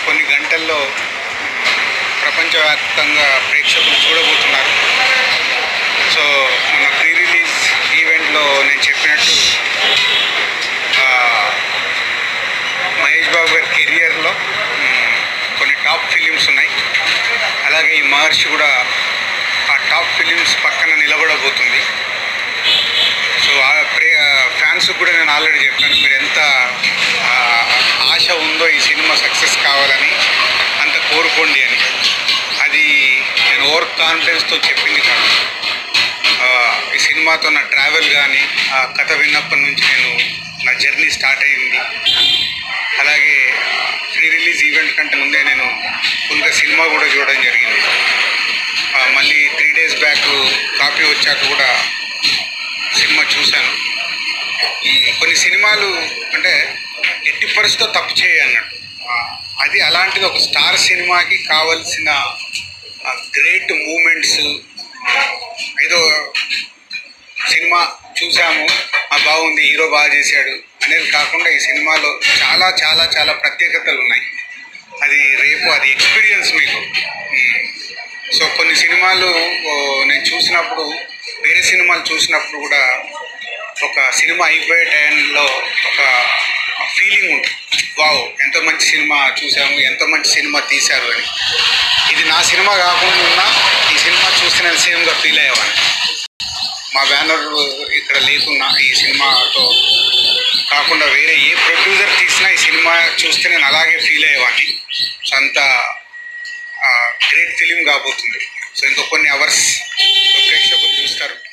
కొన్ని గంటల్లో ప్రపంచవ్యాప్తంగా ప్రేక్షకులు చూడబోతున్నారు సో మన ప్రీ రిలీజ్ ఈవెంట్లో నేను చెప్పినట్టు ఆ, మహేష్ బాబు గారి కెరియర్లో మ్, కొన్ని టాప్ ఫిలిమ్స్ ఉన్నాయి అలాగే ఈ మహర్షి కూడా ఆ టాప్ ఫిలిమ్స్ పక్కన నిలబడబోతుంది సో ఆ ప్రే ఫ్యాన్స్ కూడా నేను ఆల్రెడీ చెప్పాను మీరు ఎంత ఆ, ఆశ ఉందో ఈ సినిమా సక్సెస్ కావాలని అంత కోరుకోండి అని అది నేను ఓవర్ కాన్ఫిడెన్స్తో చెప్పింది కాదు ఆ, ఈ సినిమాతో నా ట్రావెల్ కానీ ఆ కథ విన్నప్పటి నుంచి నేను నా జర్నీ స్టార్ట్ అయింది అలాగే ప్రీ రిలీజ్ ఈవెంట్ కంటే ముందే నేను కొంత సినిమా కూడా చూడడం జరిగింది ఆ, మళ్ళీ త్రీ డేస్ బ్యాక్ కాపీ వచ్చాక కూడా సినిమా చూశాను ఉమ్, కొన్ని సినిమాలు అంటే ఎట్టి పరిస్థితితో తప్పు చేయ అన్నట్టు ఆ, అది అలాంటిది ఒక స్టార్ సినిమాకి కావలసిన గ్రేట్ మూమెంట్స్ ఏదో సినిమా చూసాము ఆ బాగుంది హీరో బాగా చేశాడు అనేది కాకుండా ఈ సినిమాలో చాలా చాలా చాలా ప్రత్యేకతలు ఉన్నాయి అది రేపు అది ఎక్స్పీరియన్స్ మీకు ఉమ్. సో కొన్ని సినిమాలు ఓ, నేను చూసినప్పుడు వేరే సినిమాలు చూసినప్పుడు కూడా ఒక సినిమా అయిపోయే టైంలో ఒక ఫీలింగ్ ఉంటుంది వావ్ ఎంతో మంచి సినిమా చూసాము ఎంతో మంచి సినిమా తీశారు అని ఇది నా సినిమా కాకుండా ఉన్నా ఈ సినిమా చూస్తే నేను సేమ్గా ఫీల్ అయ్యేవాడిని మా బ్యానర్ ఇక్కడ లేకున్నా ఈ సినిమాతో కాకుండా వేరే ఏ ప్రొడ్యూసర్ తీసినా ఈ సినిమా చూస్తే నేను అలాగే ఫీల్ అయ్యేవాడిని సో అంత గ్రేట్ ఫిలిం కాబోతుంది సో ఇంకో కొన్ని అవర్స్ ప్రేక్షకులు చూస్తారు